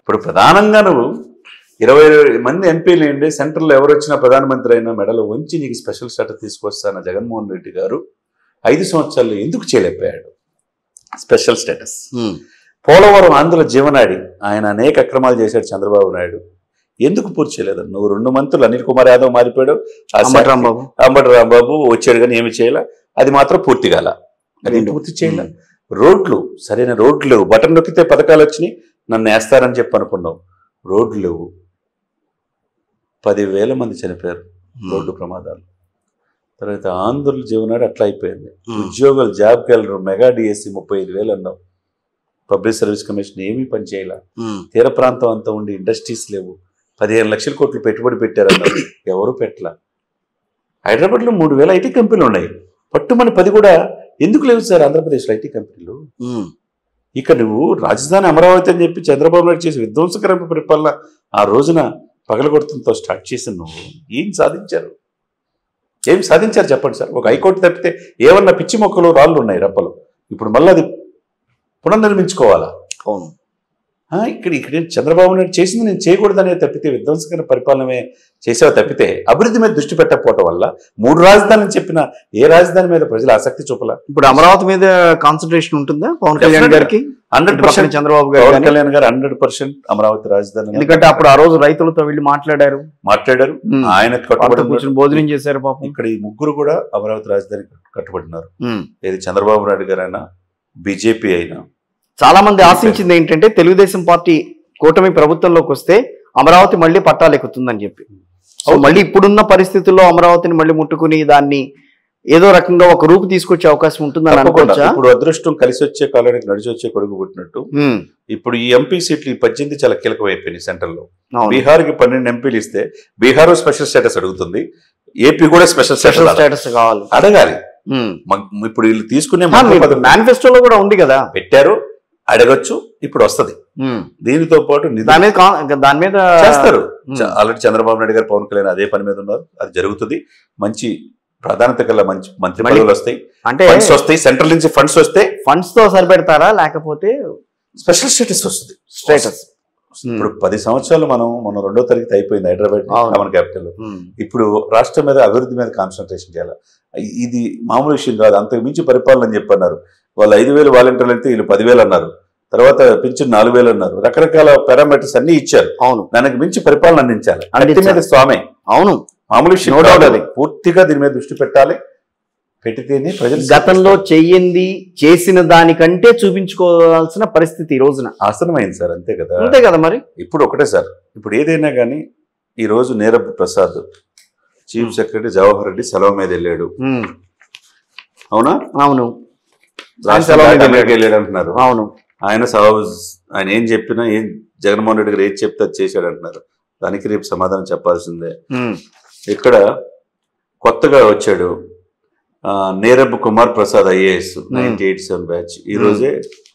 ఇప్పుడు ప్రధానంగా నువ్వు ఇరవై మంది ఎంపీలు ఏంటి సెంట్రల్లో ఎవరు వచ్చినా ప్రధానమంత్రి అయినా మెడలు వంచి నీకు స్పెషల్ స్టేటస్ తీసుకొస్తాన జగన్మోహన్ రెడ్డి గారు ఐదు సంవత్సరాలు ఎందుకు చేయలేకపోయాడు స్పెషల్ స్టేటస్ పోలవరం ఆంధ్ర జీవనాడి ఆయన అనేక అక్రమాలు చేశాడు చంద్రబాబు నాయుడు ఎందుకు పూర్తి చేయలేదు నువ్వు రెండు మంత్రులు అనిల్ కుమార్ యాదవ్ మారిపోయాడు ఆ అంబటి రాంబాబు అంబటి రాంబాబు వచ్చాడు కానీ ఏమి చేయాల అది మాత్రం పూర్తి కాల అది రెండు. పూర్తి చేయాల రోడ్లు సరైన రోడ్లు లేవు బటన్ నొక్కితే పథకాలు వచ్చినాయి నన్ను వేస్తారని చెప్పి అనుకున్నావు రోడ్లు లేవు పదివేల మంది చనిపోయారు రోడ్డు ప్రమాదాలు తర్వాత ఆంధ్రుల జీవనాడు అట్లా అయిపోయింది ఉద్యోగులు జాబ్ క్యాలెండర్ మెగా డిఎస్సి ముప్పై ఐదు వేలు అన్నావు పబ్లిక్ సర్వీస్ కమిషన్ ఏమీ పని చేయాల తీర ప్రాంతం అంతా ఉండి ఇండస్ట్రీస్ లేవు పదిహేను లక్షల కోట్లు పెట్టుబడి పెట్టారన్నారు ఎవరు పెట్టలా హైదరాబాద్లో మూడు వేల ఐటీ కంపెనీలు ఉన్నాయి పట్టుమని పది కూడా ఎందుకు లేవు సార్ ఆంధ్రప్రదేశ్లో ఐటీ కంపెనీలు ఇక నువ్వు రాజధాని అమరావతి అని చెప్పి చంద్రబాబు నాయుడు చేసి విధ్వంసకరమైన పరిపాలన ఆ రోజున పగలగొడుతుంతో స్టార్ట్ చేసిన నువ్వు ఏం సాధించారు ఏం సాధించారు చెప్పండి సార్ ఒక హైకోర్టు తప్పితే ఏమన్నా పిచ్చి మొక్కలు రాళ్ళు ఉన్నాయి రప్పలు ఇప్పుడు మళ్ళీ అది పునర్నిర్మించుకోవాలా అవును ఆ, ఇక్కడ ఇక్కడ చంద్రబాబు నాయుడు చేసింది నేను చేయకూడదనే తప్పితే విధ్వంసకర పరిపాలనమే చేసావు తప్పితే అభివృద్ధి మీద దృష్టి పెట్టకపోవటం వల్ల మూడు రాజధానులు చెప్పిన ఏ రాజధాని మీద ప్రజలు ఆసక్తి చూపల ఇప్పుడు అమరావతి మీద కాన్సన్ట్రేషన్ ఉంటుందా పవన్ కళ్యాణ్ Definitely. గారికి హండ్రెడ్ ఇటు పక్కన పర్సెంట్ చంద్రబాబు గారు పవన్ కానీ. కళ్యాణ్ గారు హండ్రెడ్ పర్సెంట్ అమరావతి రాజధాని ఎందుకంటే అప్పుడు ఆ రోజు రైతులతో వెళ్ళి మాట్లాడారు మాట్లాడారు ఉమ్. ఆయన వాళ్ళతో కట్టుబడి కూర్చొని భోజనం చేశారు పాపం ఇక్కడ ఈ ముగ్గురు కూడా అమరావతి రాజధాని కట్టుబడినారు ఉమ్. ఏది చంద్రబాబు నాయుడు గారు అయినా బీజేపీ అయినా చాలా మంది ఆశించింది ఏంటంటే తెలుగుదేశం పార్టీ కూటమి ప్రభుత్వంలోకి వస్తే అమరావతి మళ్ళీ పట్టాలెక్కుతుందని చెప్పి సో మళ్ళీ ఇప్పుడున్న పరిస్థితుల్లో అమరావతిని మళ్ళీ ముట్టుకుని దాన్ని ఏదో రకంగా ఒక రూపు తీసుకొచ్చే అవకాశం ఉంటుందని తప్పకుండా అనుకోవచ్చా ఇప్పుడు అదృష్టం కలిసి వచ్చే కాలానికి నడిచి వచ్చే కొడుకు పుట్టినట్టు ఉమ్. ఇప్పుడు ఈ ఎంపీ సీట్లు ఈ పద్దెనిమిది చాలా కీలకం అయిపోయినాయి సెంట్రల్ లో అవును బీహార్కి పన్నెండు ఎంపీలు ఇస్తే బీహార్ స్పెషల్ స్టేటస్ అడుగుతుంది ఏపీ కూడా స్పెషల్ స్పెషల్ స్టేటస్ స్టేటస్ కావాలి అడగాలి ఉమ్. మ- ఇప్పుడు వీళ్ళు తీసుకునే ఆ, మొదటి మీకు పథకం మేనిఫెస్టోలో కూడా ఉంది కదా పెట్టారు అడగొచ్చు ఇప్పుడు వస్తది ఉమ్. దీనితో పాటు నిధులు దాని మీద కా- దాని మీద చేస్తారు ఉమ్. చ- ఆల్రెడీ చంద్రబాబు నాయుడు గారు పవన్ కళ్యాణ్ అదే పని మీద ఉన్నారు అది జరుగుతుంది మంచి ప్రాధాన్యత కల్లా మంచి మంత్రి మళ్ళీ- పదవులు వస్తాయి అంటే ఫండ్స్ వస్తాయి సెంట్రల్ నుంచి ఫండ్స్ వస్తే ఫండ్స్ తో సరిపెడతారా లేకపోతే స్పెషల్ స్టేటస్ వస్తుంది స్టేటస్ ఇప్పుడు పది సంవత్సరాలు మనం మన రెండో తరగతి అయిపోయింది హైదరాబాద్ అవును. కామన్ క్యాపిటల్ ఇప్పుడు రాష్ట్రం మీద అభివృద్ధి మీద కాన్సన్ట్రేషన్ చేయాలి ఇది మామూలు విషయం కాదు అంతకు మించి పరిపాలన అని చెప్పన్నారు వాళ్ళు ఐదు వేలు వాలంటీర్లు అయితే వీళ్ళు పదివేలు అన్నారు తర్వాత పింఛన్ నాలుగు వేలు అన్నారు రకరకాల పారామీటర్స్ అన్ని ఇచ్చారు అవును దానికి మించి పరిపాలన అందించాలి కత్తి అందించాలి. మీద స్వామి అవును మామూలు విషయం No doubt కాదు. అది. పూర్తిగా దీని మీద దృష్టి పెట్టాలి పెట్టితేనే ప్రజలు గతంలో చెయ్యింది చేసిన దానికంటే చూపించుకోవాల్సిన పరిస్థితి ఈ రోజున ఆసనమైంది సార్ అంతే కదా అంతే కదా మరి ఇప్పుడు ఒకటే సార్ ఇప్పుడు ఏదైనా కానీ ఈ రోజు నీరబ్ ప్రసాద్ చీఫ్ సెక్రటరీ జవహర్ రెడ్డి సెలవు మీద వెళ్ళాడు ఉమ్. అవునా అవును రాష్ట్రం సెలవు మీద దాటి అమెరికా వెళ్ళాడు అంటున్నారు అవును ఆయన సభ ఆయన ఏం చెప్పినా ఏం జగన్మోహన్ రెడ్డి గారు ఏది చెప్తే అది చేశాడు అంటున్నారు దానికి రేపు సమాధానం చెప్పాల్సిందే ఉమ్. ఇక్కడ కొత్తగా వచ్చాడు ఆ, Nirab Kumar Prasad IAS ninety eight seven batch ఈ రోజే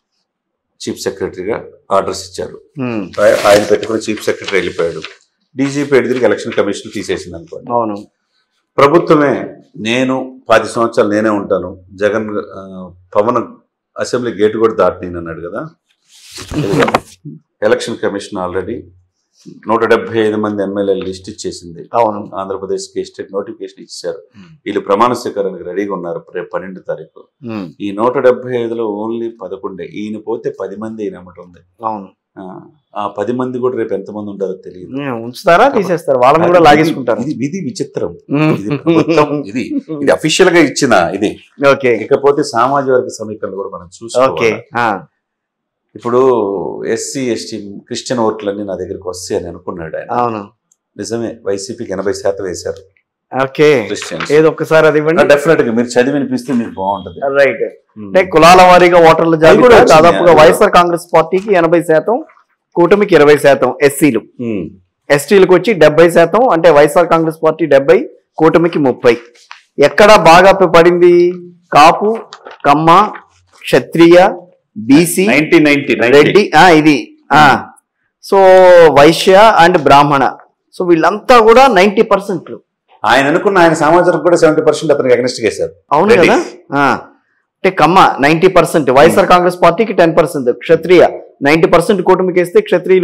చీఫ్ సెక్రటరీగా ఆర్డర్స్ ఇచ్చారు ఉమ్. ఆయ- ఆయన పెట్టుకుని చీఫ్ సెక్రటరీ వెళ్ళిపోయాడు డీజీపీ ఎడిదిరికి ఎలక్షన్ కమిషన్ తీసేసింది అనుకోండి అవును ప్రభుత్వమే నేను పది సంవత్సరాలు నేనే ఉంటాను జగన్ ఆ, పవన్ అసెంబ్లీ గేటు కూడా దాటి అన్నాడు కదా ఇదిగో, ఎలక్షన్ కమిషన్ ఆల్రెడీ నూట డెబ్బై ఐదు మంది ఎమ్మెల్యేలు లిస్ట్ ఇచ్చేసింది అవును ఆంధ్రప్రదేశ్కి స్టేట్ నోటిఫికేషన్ ఇచ్చారు వీళ్ళు ప్రమాణ స్వీకారానికి రెడీగా ఉన్నారు రేపు పన్నెండు తారీఖు ఉమ్. ఈ నూట డెబ్బై ఐదులో ఓన్లీ పదకొండే ఈయన పోతే పది మంది ఈయన అమ్మటం ఉంది అవును ఆ, ఆ పది మంది కూడా రేపు ఎంతమంది ఉంటారో తెలియదు ఉమ్, ఉంచుతారా తీసేస్తారు వాళ్ళని కూడా లాగేసుకుంటారు ఇది విధి విచిత్రం ఉమ్. ఇది ప్రభుత్వం ఇది ఇది అఫీషియల్ గా ఇచ్చిన ఇది ఓకే ఇకపోతే సామాజిక వర్గ సమీకరణ కూడా మనం ఓకే చూసుకోవాలి ఆ. ఇప్పుడు ఎస్సీ ఎస్టీ క్రిస్టియన్ ఓట్లన్నీ నా దగ్గరికి వస్తాయి అని అనుకున్నాడు ఆయన అవును నిజమే వైసీపీకి ఎనభై శాతం వేశారు ఓకే క్రిస్టియన్స్ ఏదో ఒక్కసారి అది ఇవ్వండి డెఫినెట్ గా మీరు చదివి వినిపిస్తే మీకు బాగుంటది రైట్ అంటే కులాల వారీగా ఓటర్ల కూడా జాబితా వచ్చింది. దాదాపుగా వైఎస్ఆర్ కాంగ్రెస్ పార్టీకి ఎనభై శాతం కూటమికి ఇరవై శాతం ఎస్సీలు ఉమ్. ఎస్టీలకు వచ్చి డెబ్బై శాతం అంటే వైఎస్ఆర్ కాంగ్రెస్ పార్టీ డెబ్బై కూటమికి ముప్పై ఎక్కడ బాగా పడింది కాపు కమ్మ క్షత్రియ బీసీ 90, 90, 90. రెడ్డి ఆ ఇది ఆ so Vaishya and Brahmana so వీళ్ళంతా కూడా నైన్టీ పర్సెంట్లు ఆయన అనుకున్న ఆయన సామాజిక కూడా సెవెంటీ పర్సెంట్ అతనికి అగనిస్ట్ చేశారు అవును రెడ్డి. కదా ఆ. అంటే Kamma ninety percent YSR Congress పార్టీకి ten percent Kshatriya ninety percent కూటమికి వేస్తే క్షత్రియులు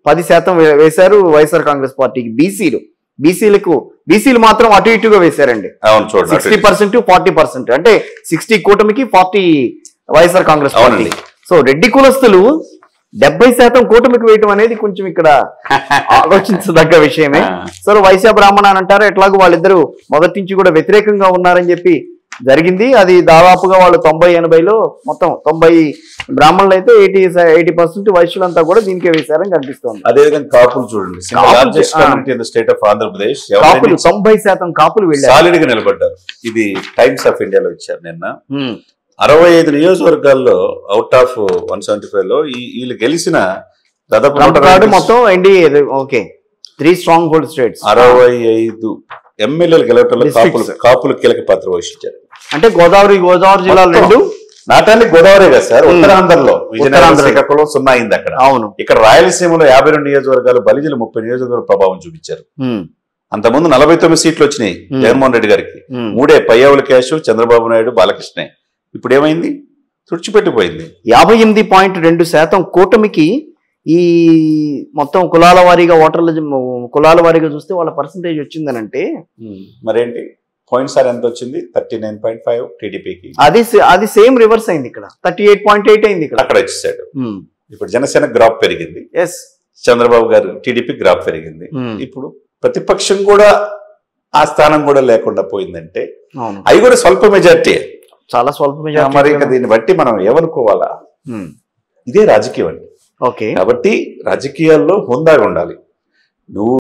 పది శాతం వే- వేశారు వైఎస్ఆర్ కాంగ్రెస్ పార్టీకి బీసీలు బీసీలకు బీసీలు మాత్రం అటు ఇటుగా వేశారండి అవును చూడండి సిక్స్టీ పర్సెంట్ ఫార్టీ పర్సెంట్ అంటే సిక్స్టీ కూటమికి ఫార్టీ వైఎస్ఆర్ కాంగ్రెస్ పార్టీ అవునండి. సో రెడ్డి కులస్తులు డెబ్బై శాతం కూటమికి వేయటం అనేది కొంచెం ఇక్కడ ఆలోచించదగ్గ విషయమే ఆ. సో వైశ్య బ్రాహ్మణ అని అంటారు ఎట్లాగో వాళ్ళిద్దరూ మొదటి నుంచి కూడా వ్యతిరేకంగా ఉన్నారని చెప్పి జరిగింది అది దాదాపుగా వాళ్ళు తొంభై ఎనభైలో మొత్తం తొంభై బ్రాహ్మణులు అయితే ఎయిటీ ఎయిటీ పర్సెంట్ వైశ్యులంతా కూడా దీనికే వేశారని కనిపిస్తోంది అదేవిధంగా కాపులు చూడండి కాపులు లార్జెస్ట్ చే- ఆ. Community in the state of Andhra Pradesh కాపులు తొంభై శాతం కాపులు వెళ్ళారు సాలిడ్ గా నిలబడ్డారు ఇది టైమ్స్ ఆఫ్ ఇండియాలో ఇచ్చారు నిన్న ఉమ్, అరవై ఐదు నియోజకవర్గాల్లో out of one seventy five లో ఈ వీళ్ళు గెలిచిన దాదాపు ట్రంప్ నూట కార్డు రెండు- మొత్తం NDA okay three stronghold states అరవై ఐదు ఎమ్మెల్యేలు గెలవటంలో Districts. కాపులు కాపులు కీలక పాత్ర వహించారు అంటే గోదావరి గోదావరి జిల్లాలు మొత్తం. రెండు నాటాలి గోదావరి కదా సార్ ఉమ్. ఉత్తరాంధ్రలో విజయనగరం ఉత్తరాంధ్రలో. శ్రీకాకుళం సున్నా అయింది అక్కడ అవును ఇక్కడ రాయలసీమలో యాభై రెండు నియోజకవర్గాలు బలిజలు ముప్పై నియోజకవర్గాలు ప్రభావం చూపించారు ఉమ్, అంతకుముందు నలభై తొమ్మిది సీట్లు వచ్చినాయి ఉమ్. జగన్మోహన్ రెడ్డి గారికి ఉమ్. మూడే పయ్యావుల క్యాష్ చంద్రబాబు నాయుడు బాలకృష్ణే ఇప్పుడు ఏమైంది తుడిచిపెట్టిపోయింది యాభై ఎనిమిది పాయింట్ రెండు శాతం కూటమికి ఈ మొత్తం కులాల వారీగా ఓటర్ల జ- కులాల వారీగా చూస్తే వాళ్ళ పర్సంటేజ్ వచ్చిందనంటే మరేంటి పోయిన సార్ ఎంత వచ్చింది థర్టీ నైన్ పాయింట్ ఫైవ్ టీడీపీకి అది సే- అది సేమ్ రివర్స్ అయింది ఇక్కడ థర్టీ ఎయిట్ పాయింట్ ఎయిట్ అయింది ఇక్కడ అక్కడ వచ్చేసాడు ఇప్పుడు జనసేన గ్రాఫ్ పెరిగింది ఎస్ చంద్రబాబు గారు టీడీపీ గ్రాఫ్ పెరిగింది ఇప్పుడు ప్రతిపక్షం కూడా ఆ స్థానం కూడా లేకుండా పోయిందంటే అవును అవి కూడా స్వల్ప మెజార్టీ చాలా స్వల్ప మరి ఇక మెజారిటీ దీన్ని బట్టి మనం ఏమనుకోవాలా ఇదే రాజకీయం అండి ఓకే కాబట్టి రాజకీయాల్లో హుందాగా ఉండాలి నువ్వు